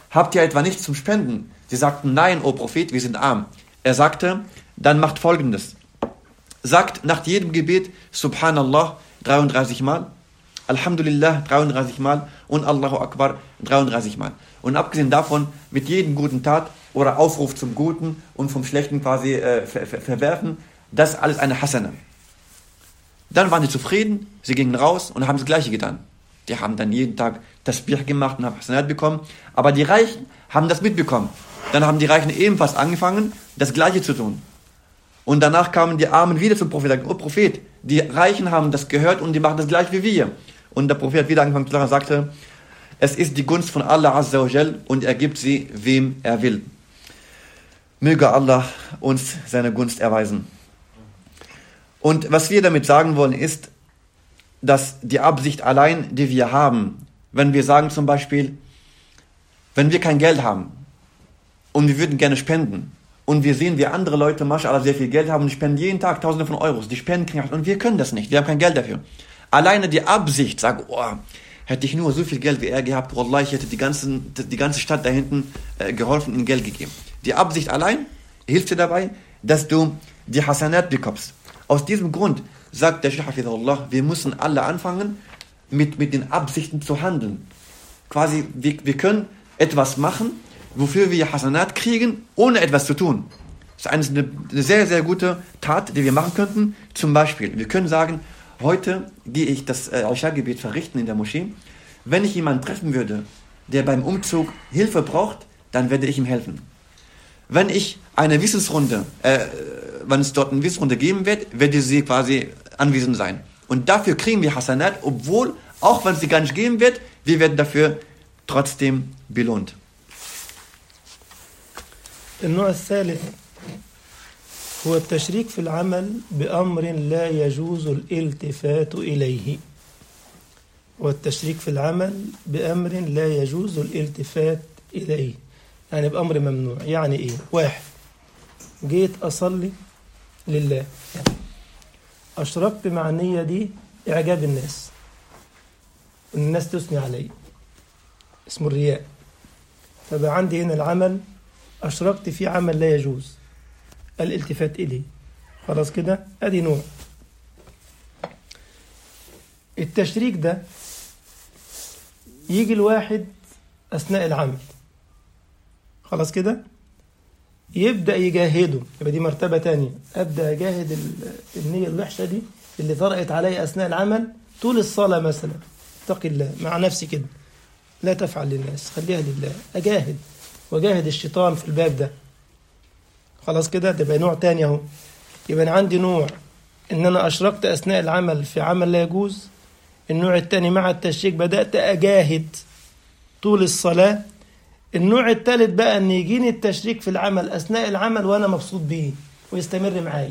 habt ihr etwa nichts zum Spenden? Sie sagten, nein, o Prophet, wir sind arm. Er sagte, dann macht folgendes. Sagt nach jedem Gebet Subhanallah 33 Mal, Alhamdulillah 33 Mal und Allahu Akbar 33 Mal. Und abgesehen davon, mit jedem guten Tat oder Aufruf zum Guten und vom Schlechten quasi äh, ver ver verwerfen, das ist alles eine Hasana. Dann waren sie zufrieden, sie gingen raus und haben das Gleiche getan. Die haben dann jeden Tag das Bier gemacht und haben Hasanat bekommen. Aber die Reichen haben das mitbekommen. Dann haben die Reichen ebenfalls angefangen, das Gleiche zu tun. Und danach kamen die Armen wieder zum Prophet und sagten, oh Prophet, die Reichen haben das gehört und die machen das gleich wie wir. Und der Prophet hat wieder angefangen zu sagen und sagte, es ist die Gunst von Allah Azza wa Jal und er gibt sie, wem er will. Möge Allah uns seine Gunst erweisen. Und was wir damit sagen wollen, ist, dass die Absicht allein, die wir haben, wenn wir sagen zum Beispiel, wenn wir kein Geld haben und wir würden gerne spenden und wir sehen, wie andere Leute, mashallah, sehr viel Geld haben und spenden jeden Tag Tausende von Euros, die spenden und wir können das nicht, wir haben kein Geld dafür. Alleine die Absicht, sag, oh, hätte ich nur so viel Geld wie er gehabt, Wallah, ich hätte die, ganzen, die ganze Stadt da hinten äh, geholfen und Geld gegeben. Die Absicht allein hilft dir dabei, dass du die Hasanat bekommst. Aus diesem Grund sagt der Sheikh Hafidullah, wir müssen alle anfangen, mit, mit den Absichten zu handeln. Quasi, wir, wir können etwas machen, wofür wir Hasanat kriegen, ohne etwas zu tun. Das ist eine, eine sehr, sehr gute Tat, die wir machen könnten. Zum Beispiel, wir können sagen, heute gehe ich das äh, Isha-Gebet verrichten in der Moschee. Wenn ich jemanden treffen würde, der beim Umzug Hilfe braucht, dann werde ich ihm helfen. Wenn ich eine Wissensrunde, äh, wenn es dort eine Wissensrunde geben wird, werde sie quasi anwesend sein. Und dafür kriegen wir Hasanat, obwohl, auch wenn es sie gar nicht geben wird, wir werden dafür trotzdem belohnt. النوع الثالث هو التشريك في العمل بأمر لا يجوز الالتفات إليه والتشريك في العمل بأمر لا يجوز الالتفات إليه يعني بأمر ممنوع يعني إيه واحد جيت أصلي لله أشركت مع النية دي إعجاب الناس إن الناس تثني علي اسمه الرياء فبقى عندي هنا العمل أشركت في عمل لا يجوز الالتفات إليه خلاص كده أدي نوع التشريك ده يجي الواحد أثناء العمل خلاص كده يبدأ يجاهده يبقى دي مرتبة تانية أبدأ أجاهد ال- النية الوحشة دي اللي طرأت علي أثناء العمل طول الصلاة مثلا اتق الله مع نفسي كده لا تفعل للناس خليها لله أجاهد وجاهد الشيطان في الباب ده خلاص كده ده بقى نوع تاني اهو يبقى انا عندي نوع ان انا اشركت اثناء العمل في عمل لا يجوز النوع التاني مع التشريك بدات اجاهد طول الصلاه النوع الثالث بقى ان يجيني التشريك في العمل اثناء العمل وانا مبسوط بيه ويستمر معايا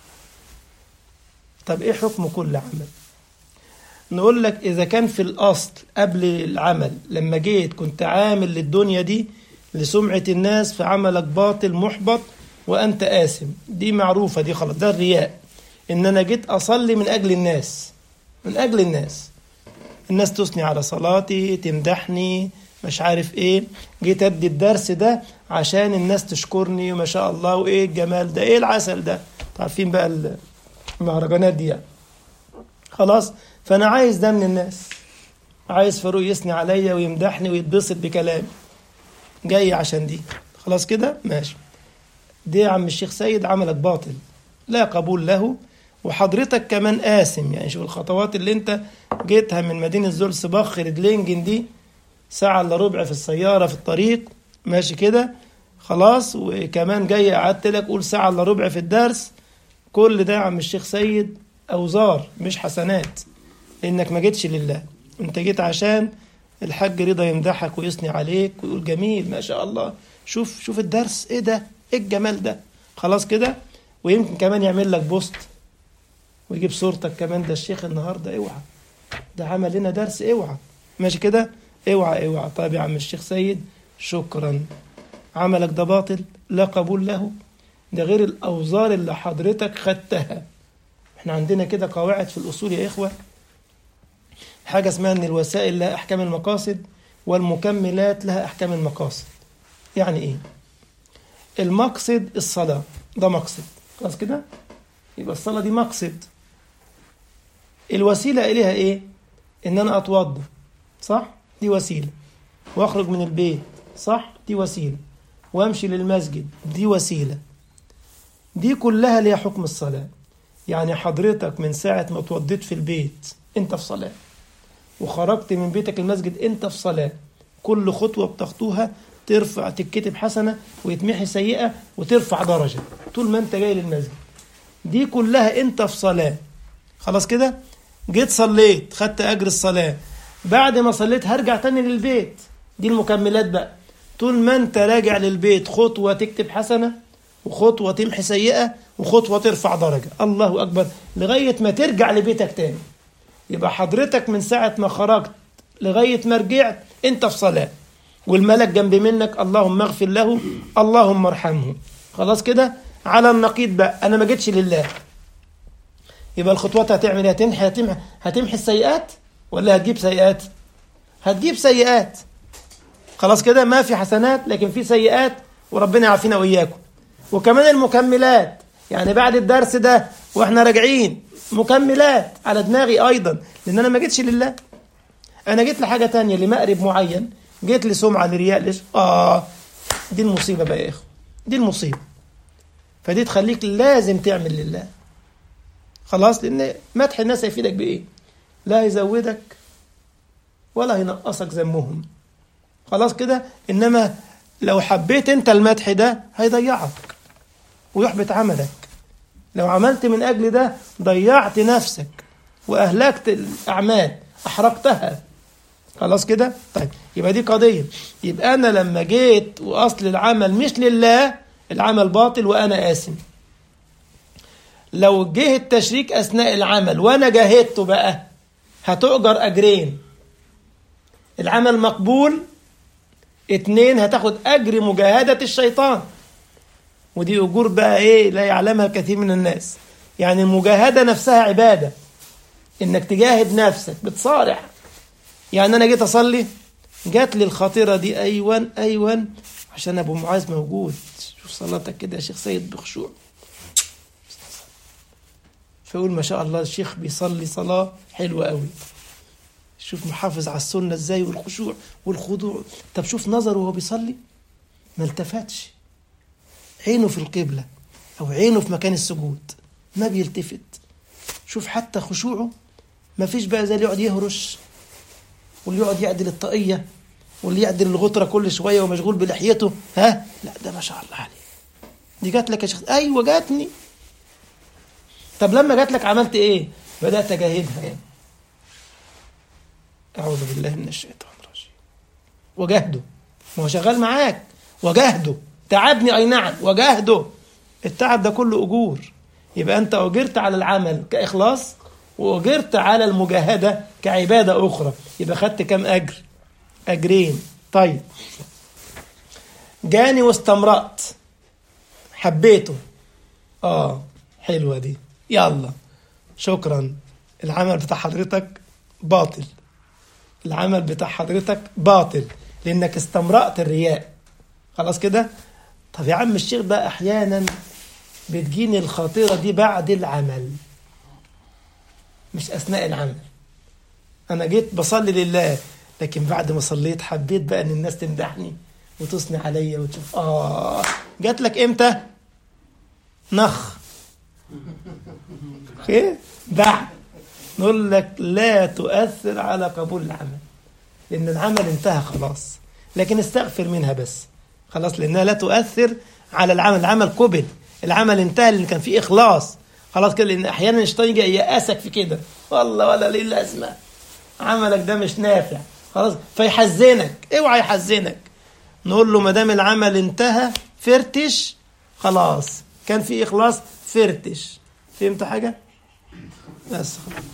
طب ايه حكم كل عمل نقول لك اذا كان في الاصل قبل العمل لما جيت كنت عامل للدنيا دي لسمعة الناس في عملك باطل محبط وأنت آثم دي معروفة دي خلاص ده الرياء إن أنا جيت أصلي من أجل الناس من أجل الناس الناس تثني على صلاتي تمدحني مش عارف ايه جيت ادي الدرس ده عشان الناس تشكرني وما شاء الله وايه الجمال ده ايه العسل ده عارفين بقى المهرجانات دي يعني. خلاص فانا عايز ده من الناس عايز فاروق يثني عليا ويمدحني ويتبسط بكلامي جاي عشان دي خلاص كده ماشي دي يا عم الشيخ سيد عملك باطل لا قبول له وحضرتك كمان قاسم يعني شوف الخطوات اللي انت جيتها من مدينة زولسباخ ريدلينجن دي ساعة الا ربع في السيارة في الطريق ماشي كده خلاص وكمان جاي قعدت لك قول ساعة الا ربع في الدرس كل ده يا عم الشيخ سيد أوزار مش حسنات لأنك ما جيتش لله أنت جيت عشان الحاج رضا يمدحك ويثني عليك ويقول جميل ما شاء الله شوف شوف الدرس ايه ده ايه الجمال ده خلاص كده ويمكن كمان يعمل لك بوست ويجيب صورتك كمان ده الشيخ النهارده اوعى ده عمل لنا درس اوعى ماشي كده اوعى اوعى طيب يا عم الشيخ سيد شكرا عملك ده باطل لا قبول له ده غير الاوزار اللي حضرتك خدتها احنا عندنا كده قواعد في الاصول يا اخوه حاجه اسمها ان الوسائل لها احكام المقاصد والمكملات لها أحكام المقاصد يعني إيه المقصد الصلاة ده مقصد خلاص كده يبقى الصلاة دي مقصد الوسيلة إليها إيه إن أنا أتوضى صح دي وسيلة وأخرج من البيت صح دي وسيلة وأمشي للمسجد دي وسيلة دي كلها ليها حكم الصلاة يعني حضرتك من ساعة ما اتوضيت في البيت أنت في صلاة وخرجت من بيتك المسجد أنت في صلاة كل خطوة بتخطوها ترفع تتكتب حسنة ويتمحي سيئة وترفع درجة طول ما أنت جاي للمسجد دي كلها أنت في صلاة خلاص كده جيت صليت خدت أجر الصلاة بعد ما صليت هرجع تاني للبيت دي المكملات بقى طول ما أنت راجع للبيت خطوة تكتب حسنة وخطوة تمحي سيئة وخطوة ترفع درجة الله أكبر لغاية ما ترجع لبيتك تاني يبقى حضرتك من ساعة ما خرجت لغاية ما رجعت أنت في صلاة والملك جنب منك اللهم اغفر له اللهم ارحمه خلاص كده على النقيض بقى أنا ما جيتش لله يبقى الخطوات هتعمل ايه هتمحي هتمحي هتمحي السيئات ولا هتجيب سيئات هتجيب سيئات خلاص كده ما في حسنات لكن في سيئات وربنا يعافينا وإياكم وكمان المكملات يعني بعد الدرس ده واحنا راجعين مكملات على دماغي ايضا لان انا ما جيتش لله انا جيت لحاجه تانية لمقرب معين جيت لسمعه لرياء ليش اه دي المصيبه بقى يا اخو دي المصيبه فدي تخليك لازم تعمل لله خلاص لان مدح الناس هيفيدك بايه لا هيزودك ولا هينقصك ذمهم خلاص كده انما لو حبيت انت المدح ده هيضيعك ويحبط عملك لو عملت من أجل ده ضيعت نفسك وأهلكت الأعمال أحرقتها خلاص كده طيب يبقى دي قضية يبقى أنا لما جيت وأصل العمل مش لله العمل باطل وأنا آثم لو جه التشريك أثناء العمل وأنا جاهدته بقى هتؤجر أجرين العمل مقبول اتنين هتاخد أجر مجاهدة الشيطان ودي أجور بقى إيه لا يعلمها الكثير من الناس يعني المجاهدة نفسها عبادة إنك تجاهد نفسك بتصارع يعني أنا جيت أصلي جات لي الخطيرة دي أيوان أيوان عشان أبو معاذ موجود شوف صلاتك كده يا شيخ سيد بخشوع فيقول ما شاء الله الشيخ بيصلي صلاة حلوة قوي شوف محافظ على السنة ازاي والخشوع والخضوع طب شوف نظره وهو بيصلي ما التفتش عينه في القبلة أو عينه في مكان السجود ما بيلتفت شوف حتى خشوعه ما فيش بقى زي اللي يقعد يهرش واللي يقعد يعدل الطاقية واللي يعدل الغطرة كل شوية ومشغول بلحيته ها لا ده ما شاء الله عليه دي جات لك يا شيخ أيوة جاتني طب لما جات لك عملت إيه بدأت أجاهدها يعني. أعوذ بالله من الشيطان الرجيم وجهده ما هو شغال معاك وجهده تعبني أي نعم وجهده التعب ده كله أجور يبقى أنت أجرت على العمل كإخلاص وأجرت على المجاهدة كعبادة أخرى يبقى خدت كم أجر أجرين طيب جاني واستمرأت حبيته آه حلوة دي يلا شكرا العمل بتاع حضرتك باطل العمل بتاع حضرتك باطل لانك استمرأت الرياء خلاص كده طب يا عم الشيخ بقى احيانا بتجيني الخاطره دي بعد العمل مش اثناء العمل انا جيت بصلي لله لكن بعد ما صليت حبيت بقى ان الناس تمدحني وتثني عليا وتشوف اه جات لك امتى نخ ايه بعد نقول لك لا تؤثر على قبول العمل لأن العمل انتهى خلاص لكن استغفر منها بس خلاص لأنها لا تؤثر على العمل العمل قبل العمل انتهى لأن كان فيه إخلاص خلاص كده لأن أحيانا الشيطان يجي يأسك في كده والله ولا ليه لازمة عملك ده مش نافع خلاص فيحزنك اوعى يحزنك نقول له ما دام العمل انتهى فرتش خلاص كان في إخلاص فرتش فهمت حاجة؟ بس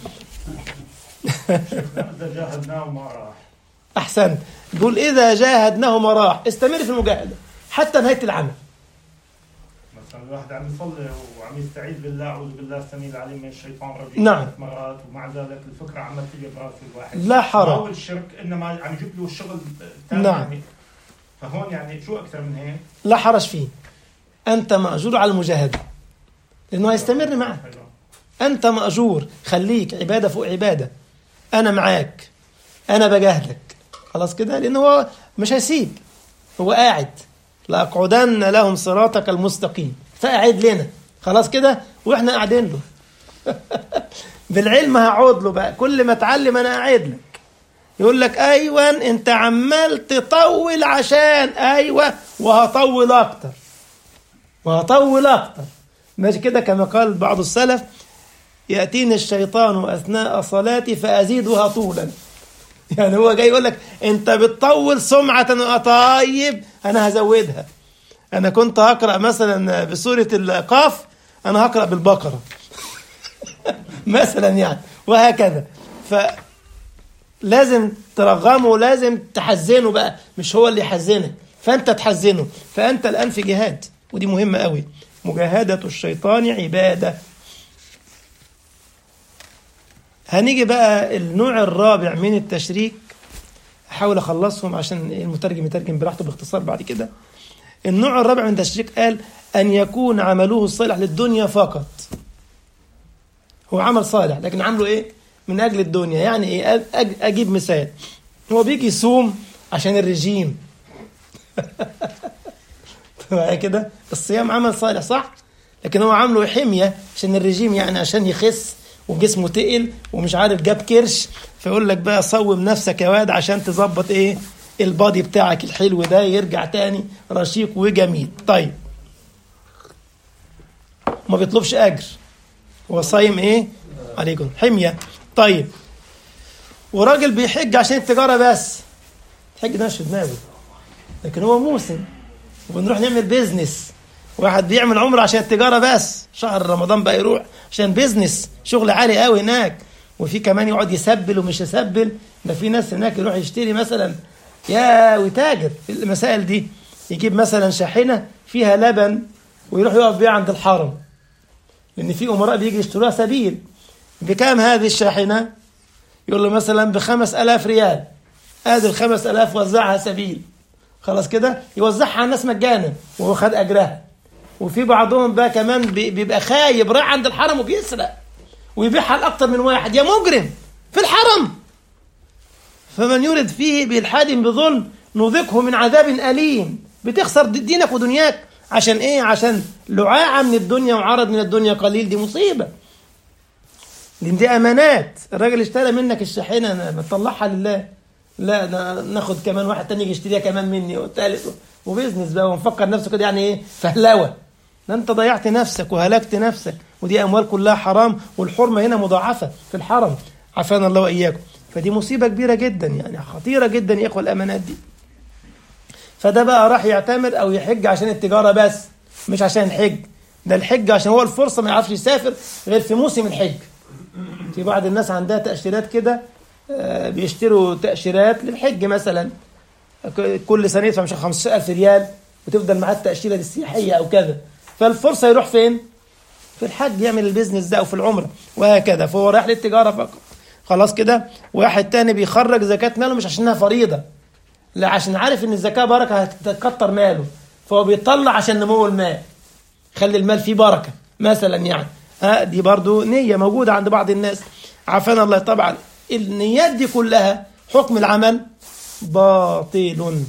إذا جاهدناه ما راح احسنت بيقول اذا جاهدناه ما راح استمر في المجاهده حتى نهايه العمل مثلا الواحد عم يصلي وعم يستعيذ بالله اعوذ بالله السميع العليم من الشيطان الرجيم نعم. ثلاث مرات ومع ذلك الفكره عم تيجي براس الواحد لا حرج. ما هو الشرك انما عم يجيب له الشغل الثاني نعم. يعني فهون يعني شو اكثر من هيك؟ لا حرج فيه أنت مأجور على المجاهدة لأنه هيستمر معك أيوة. أنت مأجور خليك عبادة فوق عبادة أنا معاك أنا بجاهدك خلاص كده لأن هو مش هيسيب هو قاعد لأقعدن لهم صراطك المستقيم فقاعد لنا خلاص كده وإحنا قاعدين له بالعلم هقعد له بقى كل ما اتعلم أنا قاعد لك يقول لك أيوة أنت عمال تطول عشان أيوة وهطول أكتر وهطول أكتر ماشي كده كما قال بعض السلف يأتيني الشيطان أثناء صلاتي فأزيدها طولا يعني هو جاي يقول لك أنت بتطول سمعة طيب أنا هزودها أنا كنت هقرأ مثلا بسورة القاف أنا هقرأ بالبقرة مثلا يعني وهكذا فلازم ترغمه ولازم تحزنه بقى مش هو اللي يحزنك فأنت تحزنه فأنت الآن في جهاد ودي مهمة قوي مجاهدة الشيطان عبادة هنيجي بقى النوع الرابع من التشريك احاول اخلصهم عشان المترجم يترجم براحته باختصار بعد كده النوع الرابع من التشريك قال ان يكون عمله الصالح للدنيا فقط هو عمل صالح لكن عمله ايه من اجل الدنيا يعني ايه أج- اجيب مثال هو بيجي يصوم عشان الرجيم معايا كده الصيام عمل صالح صح لكن هو عامله حمية عشان الرجيم يعني عشان يخس وجسمه تقل ومش عارف جاب كرش فيقول لك بقى صوم نفسك يا واد عشان تظبط ايه البادي بتاعك الحلو ده يرجع تاني رشيق وجميل طيب ما بيطلبش اجر هو صايم ايه عليكم حمية طيب وراجل بيحج عشان التجارة بس الحج ده مش في دماغه لكن هو موسم وبنروح نعمل بيزنس واحد بيعمل عمره عشان التجاره بس شهر رمضان بقى يروح عشان بيزنس شغل عالي قوي هناك وفي كمان يقعد يسبل ومش يسبل ده في ناس هناك يروح يشتري مثلا يا ويتاجر في المسائل دي يجيب مثلا شاحنه فيها لبن ويروح يقف بيها عند الحرم لان في امراء بيجي يشتروها سبيل بكام هذه الشاحنه يقول له مثلا بخمس ألاف ريال ادي الخمس ألاف وزعها سبيل خلاص كده يوزعها على الناس مجانا وهو خد اجرها وفي بعضهم بقى كمان بي- بيبقى خايب رايح عند الحرم وبيسرق ويبيعها لاكتر من واحد يا مجرم في الحرم فمن يرد فيه بإلحاد بظلم نذقه من عذاب أليم بتخسر د- دينك ودنياك عشان ايه عشان لعاعة من الدنيا وعرض من الدنيا قليل دي مصيبة لان دي امانات الراجل اشترى منك الشاحنه ما تطلعها لله لا نا- ناخد كمان واحد تاني يجي يشتريها كمان مني والتالت وبيزنس بقى ونفكر نفسه كده يعني ايه فهلوه ده انت ضيعت نفسك وهلكت نفسك ودي اموال كلها حرام والحرمه هنا مضاعفه في الحرم عافانا الله واياكم فدي مصيبه كبيره جدا يعني خطيره جدا يا اخوه الامانات دي فده بقى راح يعتمر او يحج عشان التجاره بس مش عشان الحج ده الحج عشان هو الفرصه ما يعرفش يسافر غير في موسم الحج في بعض الناس عندها تأشيرات كده آه، بيشتروا تأشيرات للحج مثلا ك- كل سنة يدفع مش 15000 ريال وتفضل معاه التأشيرة السياحية أو كذا فالفرصة يروح فين؟ في الحج يعمل البيزنس ده أو في العمرة وهكذا فهو رايح للتجارة فقط خلاص كده واحد تاني بيخرج زكاة ماله مش عشانها فريضة لا عشان عارف ان الزكاة بركة هتكتر ماله فهو بيطلع عشان نمو المال خلي المال فيه بركة مثلا يعني ها دي برضو نية موجودة عند بعض الناس عافانا الله طبعا النيات دي كلها حكم العمل باطل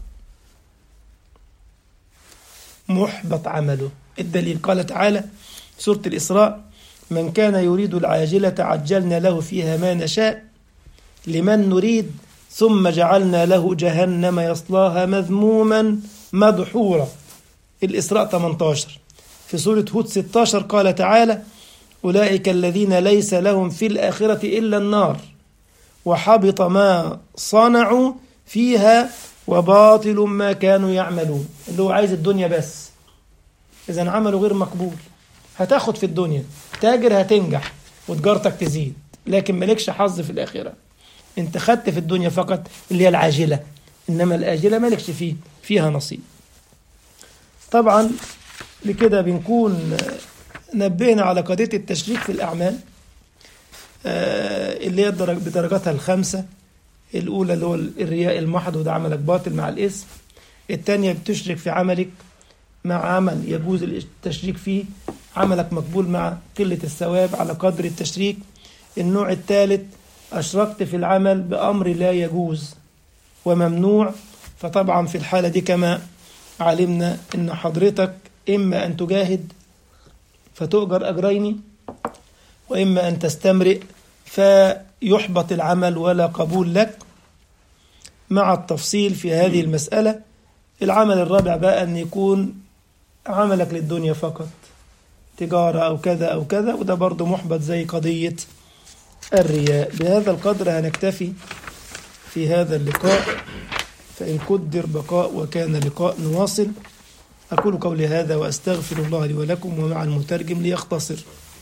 محبط عمله الدليل قال تعالى سورة الإسراء من كان يريد العاجلة عجلنا له فيها ما نشاء لمن نريد ثم جعلنا له جهنم يصلاها مذموما مدحورا الإسراء 18 في سورة هود 16 قال تعالى أولئك الذين ليس لهم في الآخرة إلا النار وحبط ما صنعوا فيها وباطل ما كانوا يعملون اللي هو عايز الدنيا بس إذا عمله غير مقبول هتاخد في الدنيا تاجر هتنجح وتجارتك تزيد لكن مالكش حظ في الآخرة انت خدت في الدنيا فقط اللي هي العاجلة إنما الآجلة مالكش فيه فيها نصيب طبعا قبل كده بنكون آه، نبهنا على قضية التشريك في الأعمال آه، اللي هي الدرج- بدرجاتها الخمسة الأولى اللي هو الرياء المحض وده عملك باطل مع الاسم الثانية بتشرك في عملك مع عمل يجوز التشريك فيه عملك مقبول مع قلة الثواب على قدر التشريك النوع الثالث أشركت في العمل بأمر لا يجوز وممنوع فطبعا في الحالة دي كما علمنا أن حضرتك إما أن تجاهد فتؤجر أجرين وإما أن تستمرئ فيحبط العمل ولا قبول لك مع التفصيل في هذه المسألة العمل الرابع بقى أن يكون عملك للدنيا فقط تجارة أو كذا أو كذا وده برضه محبط زي قضية الرياء بهذا القدر هنكتفي في هذا اللقاء فإن قدر بقاء وكان لقاء نواصل أقول قولي هذا وأستغفر الله لي ولكم ومع المترجم ليختصر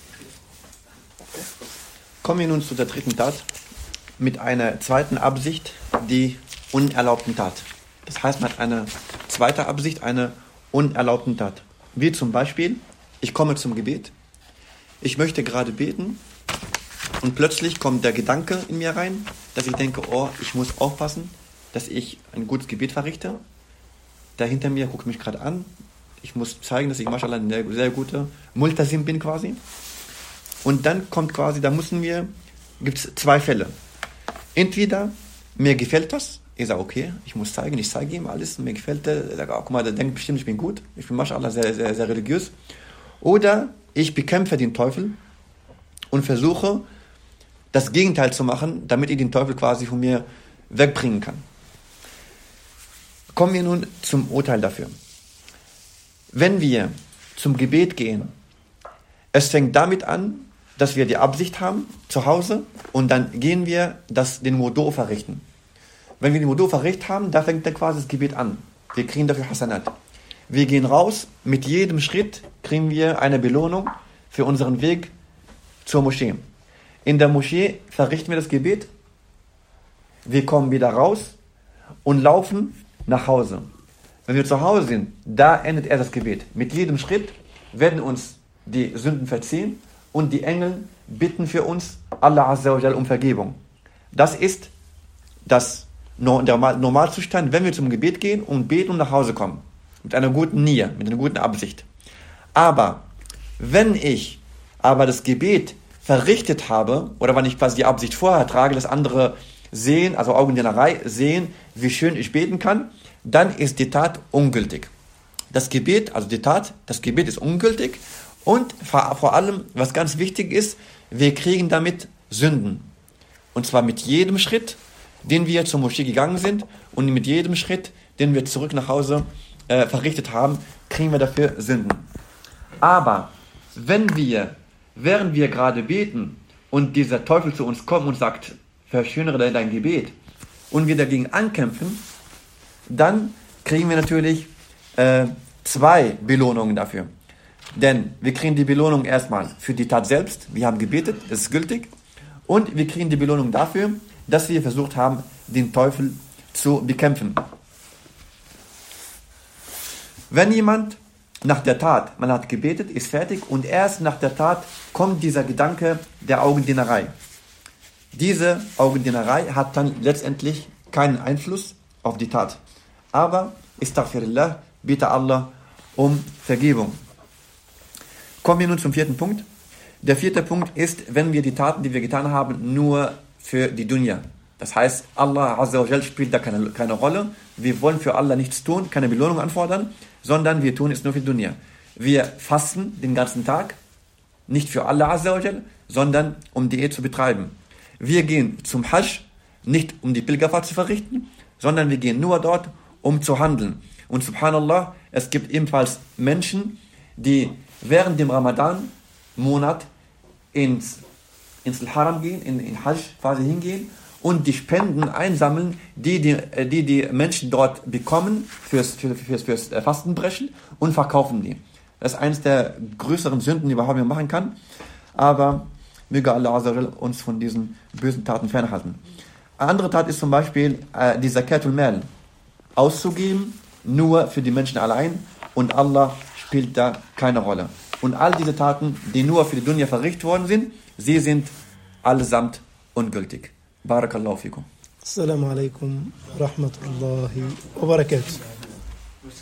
Kommen wir nun zu der dritten Tat mit einer zweiten Absicht, die unerlaubten Tat. Das heißt, man hat eine zweite Absicht, eine unerlaubten Tat. Wie zum Beispiel, ich komme zum Gebet, ich möchte gerade beten und plötzlich kommt der Gedanke in mir rein, dass ich denke, oh, ich muss aufpassen, dass ich ein gutes Gebet verrichte. Der hinter mir guckt mich gerade an. Ich muss zeigen, dass ich mashallah ein sehr, sehr guter Multasim bin quasi. Und dann kommt quasi, da müssen wir, gibt es zwei Fälle. Entweder mir gefällt das, ich sage, okay, ich muss zeigen, ich zeige ihm alles, mir gefällt der, der sagt, oh, guck mal, der denkt bestimmt, ich bin gut, ich bin mashallah sehr, sehr, sehr religiös. Oder ich bekämpfe den Teufel und versuche, das Gegenteil zu machen, damit ich den Teufel quasi von mir wegbringen kann. Kommen wir nun zum Urteil dafür. Wenn wir zum Gebet gehen, es fängt damit an, dass wir die Absicht haben zu Hause und dann gehen wir das, den Wudu verrichten. Wenn wir den Wudu verrichtet haben, da fängt dann quasi das Gebet an. Wir kriegen dafür Hasanat. Wir gehen raus, mit jedem Schritt kriegen wir eine Belohnung für unseren Weg zur Moschee. In der Moschee verrichten wir das Gebet, wir kommen wieder raus und laufen nach Hause. Wenn wir zu Hause sind, da endet er das Gebet. Mit jedem Schritt werden uns die Sünden verziehen und die Engel bitten für uns Allah Azza wa Jal um Vergebung. Das ist das No- der Normal- Normalzustand, wenn wir zum Gebet gehen und beten und nach Hause kommen. Mit einer guten Nia, mit einer guten Absicht. Aber wenn ich aber das Gebet verrichtet habe, oder wenn ich quasi die Absicht vorher trage, dass andere sehen, also Augendienerei, sehen, wie schön ich beten kann, dann ist die Tat ungültig. Das Gebet, also die Tat, das Gebet ist ungültig und vor vor allem, was ganz wichtig ist, wir kriegen damit Sünden. Und zwar mit jedem Schritt, den wir zur Moschee gegangen sind und mit jedem Schritt, den wir zurück nach Hause äh, verrichtet haben, kriegen wir dafür Sünden. Aber wenn wir, während wir gerade beten und dieser Teufel zu uns kommt und sagt, verschönere dein Gebet und wir dagegen ankämpfen, dann kriegen wir natürlich äh, zwei Belohnungen dafür. Denn wir kriegen die Belohnung erstmal für die Tat selbst, wir haben gebetet, das ist gültig, und wir kriegen die Belohnung dafür, dass wir versucht haben, den Teufel zu bekämpfen. Wenn jemand nach der Tat, man hat gebetet, ist fertig und erst nach der Tat kommt dieser Gedanke der Augendienerei. Diese Augendienerei hat dann letztendlich keinen Einfluss auf die Tat. Aber, Istaghfirullah, bitte Allah um Vergebung. Kommen wir nun zum vierten Punkt. Der vierte Punkt ist, wenn wir die Taten, die wir getan haben, nur für die Dunya. Das heißt, Allah Azza wa Jal spielt da keine, keine Rolle. Wir wollen für Allah nichts tun, keine Belohnung anfordern, sondern wir tun es nur für die Dunya. Wir fasten den ganzen Tag, nicht für Allah Azza wa Jal, sondern um Diät zu betreiben. Wir gehen zum Hajj, nicht um die Pilgerfahrt zu verrichten, sondern wir gehen nur dort, um zu handeln. Und subhanallah, es gibt ebenfalls Menschen, die während dem Ramadan-Monat ins, ins Haram gehen, in, in Hajj quasi hingehen und die Spenden einsammeln, die die, äh, die, die Menschen dort bekommen fürs, für, fürs, fürs äh, Fastenbrechen und verkaufen die. Das ist eines der größeren Sünden, die man machen kann. Aber möge Allah Azza wa Jal uns von diesen bösen Taten fernhalten. Eine andere Tat ist zum Beispiel äh, die Zakatul Mal auszugeben, nur für die Menschen allein und Allah spielt da keine Rolle. Und all diese Taten, die nur für die Dunya verrichtet worden sind, sie sind allesamt ungültig. Barakallahu fikum. السلام عليكم ورحمة الله وبركاته